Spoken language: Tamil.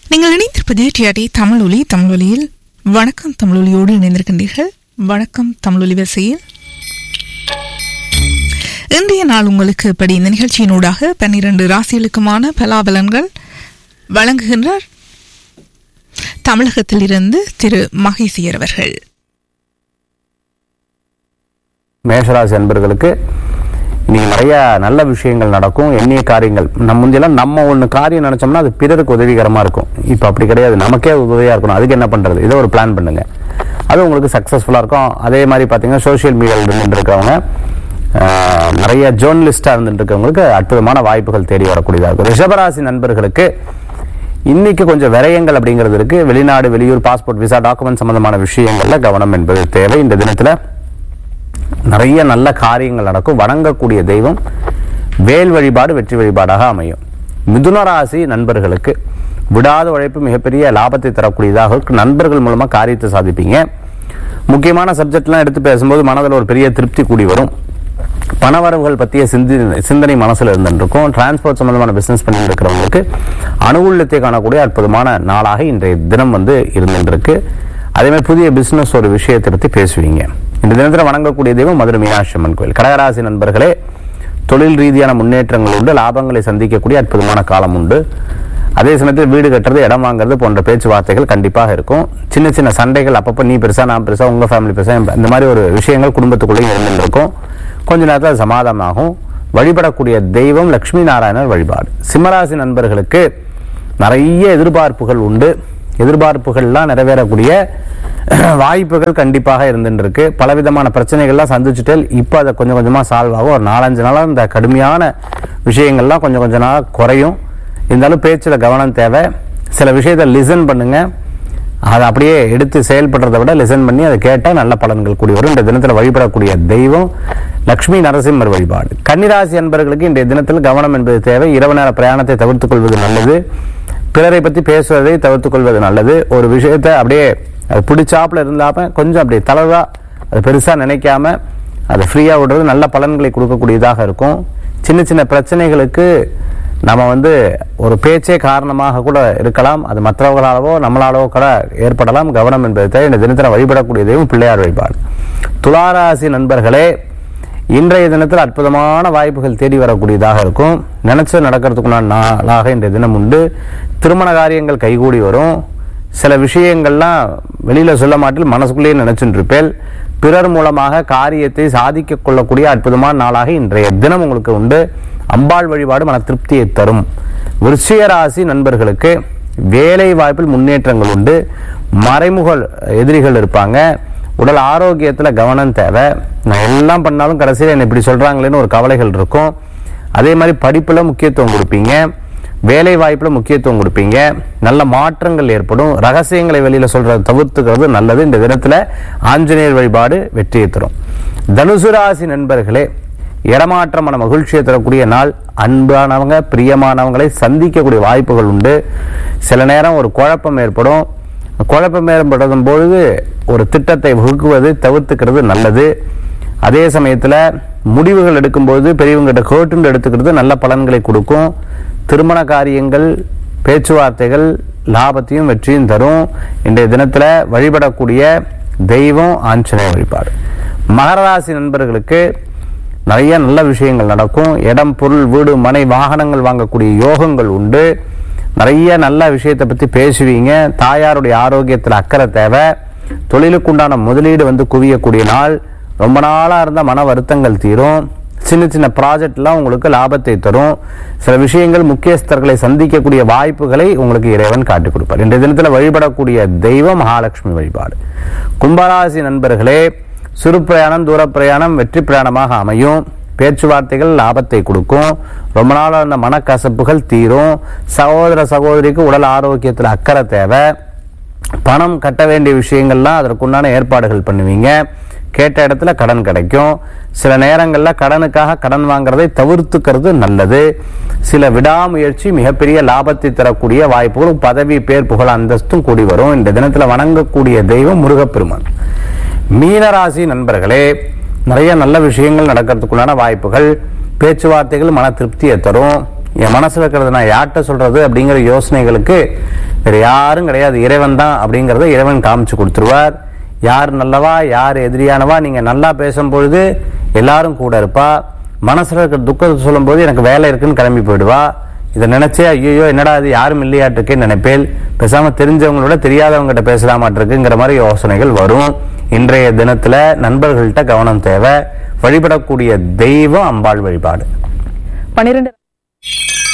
நீங்கள் இணைந்திருப்பது டிஆர்டி தமிழொலி தமிழொலியில் வணக்கம் தமிழொலியோடு இணைந்திருக்கின்றீர்கள் வணக்கம் தமிழொலி வரிசையில் இன்றைய நாள் உங்களுக்கு இப்படி இந்த நிகழ்ச்சியினூடாக பன்னிரண்டு ராசிகளுக்குமான பலாபலன்கள் வழங்குகின்றார் தமிழகத்திலிருந்து திரு மகேசியர் அவர்கள் மேஷராசி அன்பர்களுக்கு இன்னைக்கு நிறைய நல்ல விஷயங்கள் நடக்கும் எண்ணிய காரியங்கள் நம்ம முந்தியெல்லாம் நம்ம ஒன்று காரியம் நினைச்சோம்னா அது பிறருக்கு உதவிகரமா இருக்கும் இப்போ அப்படி கிடையாது நமக்கே உதவியா இருக்கணும் அதுக்கு என்ன பண்றது இதை ஒரு பிளான் பண்ணுங்க அது உங்களுக்கு சக்சஸ்ஃபுல்லா இருக்கும் அதே மாதிரி பார்த்தீங்கன்னா சோஷியல் மீடியாவில் இருந்துட்டு இருக்கவங்க ஆஹ், நிறைய ஜேர்னலிஸ்டா இருந்துட்டு இருக்கவங்களுக்கு அற்புதமான வாய்ப்புகள் தேடி வரக்கூடியதாக இருக்கும் ரிஷபராசி நண்பர்களுக்கு இன்னைக்கு கொஞ்சம் விரயங்கள் அப்படிங்கிறது இருக்கு வெளிநாடு வெளியூர் பாஸ்போர்ட் விசா டாக்குமெண்ட் சம்பந்தமான விஷயங்கள்ல கவனம் என்பது தேவை இந்த தினத்துல நிறைய நல்ல காரியங்கள் நடக்கும் வணங்கக்கூடிய தெய்வம் வேல் வழிபாடு வெற்றி வழிபாடாக அமையும் மிதுன ராசி நண்பர்களுக்கு விடாத உழைப்பு மிகப்பெரிய லாபத்தை தரக்கூடியதாக இருக்கும் நண்பர்கள் மூலமா காரியத்தை சாதிப்பீங்க முக்கியமான சப்ஜெக்ட்லாம் எடுத்து பேசும்போது மனதில் ஒரு பெரிய திருப்தி கூடி வரும் பணவரவுகள் பற்றிய சிந்தி சிந்தனை மனசுல இருந்துருக்கும் டிரான்ஸ்போர்ட் சம்பந்தமான பிசினஸ் பண்ணிட்டு இருக்கிறவங்களுக்கு அனுகூலத்தை காணக்கூடிய அற்புதமான நாளாக இன்றைய தினம் வந்து இருந்துருக்கு அதே மாதிரி புதிய பிசினஸ் ஒரு விஷயத்தை பற்றி பேசுவீங்க இந்த தினத்தில் வணங்கக்கூடிய தெய்வம் மதுரை மீனாட்சி அம்மன் கோயில் கடகராசி நண்பர்களே தொழில் ரீதியான முன்னேற்றங்கள் உண்டு லாபங்களை சந்திக்கக்கூடிய அற்புதமான காலம் உண்டு அதே சமயத்தில் வீடு கட்டுறது இடம் வாங்குறது போன்ற பேச்சுவார்த்தைகள் கண்டிப்பாக இருக்கும் சின்ன சின்ன சண்டைகள் அப்பப்போ நீ பெருசா நான் பெருசா உங்க ஃபேமிலி பெருசா இந்த மாதிரி ஒரு விஷயங்கள் குடும்பத்துக்குள்ளேயும் இருந்துருக்கும் கொஞ்ச நேரத்தில் அது சமாதானமாகும் வழிபடக்கூடிய தெய்வம் லட்சுமி நாராயணர் வழிபாடு சிம்மராசி நண்பர்களுக்கு நிறைய எதிர்பார்ப்புகள் உண்டு எதிர்பார்ப்புகள்லாம் நிறைவேறக்கூடிய வாய்ப்புகள் கண்டிப்பாக இருந்துட்டு இருக்கு பலவிதமான பிரச்சனைகள்லாம் சந்திச்சுட்டு இப்போ அதை கொஞ்சம் கொஞ்சமா சால்வ் ஆகும் ஒரு நாலஞ்சு நாளாக இந்த கடுமையான விஷயங்கள்லாம் கொஞ்சம் கொஞ்ச நாளாக குறையும் இருந்தாலும் பேச்சில் கவனம் தேவை சில விஷயத்தை லிசன் பண்ணுங்க அதை அப்படியே எடுத்து செயல்படுறதை விட லிசன் பண்ணி அதை கேட்டால் நல்ல பலன்கள் கூடி வரும் இந்த தினத்தில் வழிபடக்கூடிய தெய்வம் லக்ஷ்மி நரசிம்மர் வழிபாடு கன்னிராசி அன்பர்களுக்கு இன்றைய தினத்தில் கவனம் என்பது தேவை இரவு நேர பிரயாணத்தை தவிர்த்துக் கொள்வது நல்லது பிறரை பற்றி பேசுவதை தவிர்த்துக் கொள்வது நல்லது ஒரு விஷயத்தை அப்படியே அது பிடிச்சாப்புல இருந்தாம கொஞ்சம் அப்படியே தளர்வா அது பெருசா நினைக்காம அதை ஃப்ரீயா விடுறது நல்ல பலன்களை கொடுக்கக்கூடியதாக இருக்கும் சின்ன சின்ன பிரச்சனைகளுக்கு நம்ம வந்து ஒரு பேச்சே காரணமாக கூட இருக்கலாம் அது மற்றவர்களாலவோ நம்மளாலவோ கூட ஏற்படலாம் கவனம் என்பதை தவிர இந்த தினத்தில் வழிபடக்கூடிய தெய்வம் பிள்ளையார் வழிபாடு துளாராசி நண்பர்களே இன்றைய தினத்தில் அற்புதமான வாய்ப்புகள் தேடி வரக்கூடியதாக இருக்கும் நினைச்சது நடக்கிறதுக்குண்டான நாளாக இன்றைய தினம் உண்டு திருமண காரியங்கள் கைகூடி வரும் சில விஷயங்கள்லாம் வெளியில சொல்ல மாட்டில் மனசுக்குள்ளேயே நினைச்சுட்டு இருப்பேன் பிறர் மூலமாக காரியத்தை சாதிக்க கொள்ளக்கூடிய அற்புதமான நாளாக இன்றைய தினம் உங்களுக்கு உண்டு அம்பாள் வழிபாடு மன திருப்தியை தரும் விருச்சிக ராசி நண்பர்களுக்கு வேலை வாய்ப்பில் முன்னேற்றங்கள் உண்டு மறைமுக எதிரிகள் இருப்பாங்க உடல் ஆரோக்கியத்துல கவனம் தேவை நான் எல்லாம் பண்ணாலும் கடைசியில் என்ன இப்படி சொல்றாங்களேன்னு ஒரு கவலைகள் இருக்கும் அதே மாதிரி படிப்புல முக்கியத்துவம் கொடுப்பீங்க வேலை வாய்ப்புல முக்கியத்துவம் கொடுப்பீங்க நல்ல மாற்றங்கள் ஏற்படும் ரகசியங்களை வெளியில சொல்றதை தவிர்த்துக்கிறது நல்லது இந்த தினத்துல ஆஞ்சநேயர் வழிபாடு வெற்றியை தரும் தனுசு ராசி நண்பர்களே இடமாற்றமான மகிழ்ச்சியை தரக்கூடிய நாள் அன்பானவங்க பிரியமானவங்களை சந்திக்கக்கூடிய வாய்ப்புகள் உண்டு சில நேரம் ஒரு குழப்பம் ஏற்படும் குழப்பம் ஏற்படும் பொழுது ஒரு திட்டத்தை வகுக்குவது தவிர்த்துக்கிறது நல்லது அதே சமயத்தில் முடிவுகள் எடுக்கும்போது பெரியவங்ககிட்ட கேட்டுண்டு எடுத்துக்கிறது நல்ல பலன்களை கொடுக்கும் திருமண காரியங்கள் பேச்சுவார்த்தைகள் லாபத்தையும் வெற்றியும் தரும் இன்றைய தினத்தில் வழிபடக்கூடிய தெய்வம் ஆஞ்சநேய வழிபாடு மகர ராசி நண்பர்களுக்கு நிறைய நல்ல விஷயங்கள் நடக்கும் இடம் பொருள் வீடு மனை வாகனங்கள் வாங்கக்கூடிய யோகங்கள் உண்டு நிறைய நல்ல விஷயத்தை பத்தி பேசுவீங்க தாயாருடைய ஆரோக்கியத்தில் அக்கறை தேவை தொழிலுக்குண்டான முதலீடு வந்து குவியக்கூடிய நாள் ரொம்ப நாளா இருந்த மன வருத்தங்கள் தீரும் சின்ன சின்ன ப்ராஜெக்ட்லாம் உங்களுக்கு லாபத்தை தரும் சில விஷயங்கள் முக்கியஸ்தர்களை சந்திக்கக்கூடிய வாய்ப்புகளை உங்களுக்கு இறைவன் காட்டிக் கொடுப்பார் இன்றைய தினத்தில் வழிபடக்கூடிய தெய்வம் மகாலட்சுமி வழிபாடு கும்பராசி நண்பர்களே சிறு பிரயாணம் தூர பிரயாணம் வெற்றி பிரயாணமாக அமையும் பேச்சுவார்த்தைகள் லாபத்தை கொடுக்கும் ரொம்ப நாள் அந்த மனக்கசப்புகள் தீரும் சகோதர சகோதரிக்கு உடல் ஆரோக்கியத்தில் அக்கறை தேவை பணம் கட்ட வேண்டிய விஷயங்கள்லாம் அதற்குண்டான ஏற்பாடுகள் பண்ணுவீங்க கேட்ட இடத்துல கடன் கிடைக்கும் சில நேரங்கள்ல கடனுக்காக கடன் வாங்குறதை தவிர்த்துக்கிறது நல்லது சில விடாமுயற்சி மிகப்பெரிய லாபத்தை தரக்கூடிய வாய்ப்புகளும் பதவி பேர் புகழ் அந்தஸ்தும் கூடி வரும் இந்த தினத்துல வணங்கக்கூடிய தெய்வம் முருகப்பெருமான் மீனராசி நண்பர்களே நிறைய நல்ல விஷயங்கள் நடக்கிறதுக்குள்ளான வாய்ப்புகள் பேச்சுவார்த்தைகள் மன திருப்தியை தரும் என் மனசுல இருக்கிறது நான் யார்கிட்ட சொல்றது அப்படிங்கிற யோசனைகளுக்கு வேற யாரும் கிடையாது இறைவன் தான் அப்படிங்கறத இறைவன் காமிச்சு கொடுத்துருவார் யார் நல்லவா யார் எதிரியானவா நீங்க நல்லா பேசும்பொழுது எல்லாரும் கூட இருப்பா மனசுல இருக்கிற துக்கத்தை சொல்லும்போது எனக்கு வேலை இருக்குன்னு கிளம்பி போயிடுவா இதை நினைச்சே ஐயோ என்னடா இது யாரும் இல்லையாட்டிருக்கேன்னு நினைப்பேன் பேசாம தெரிஞ்சவங்களோட தெரியாதவங்ககிட்ட பேசலாமாட்டிருக்குங்கிற மாதிரி யோசனைகள் வரும் இன்றைய தினத்துல நண்பர்கள்ட்ட கவனம் தேவை வழிபடக்கூடிய தெய்வம் அம்பாள் வழிபாடு பன்னிரண்டு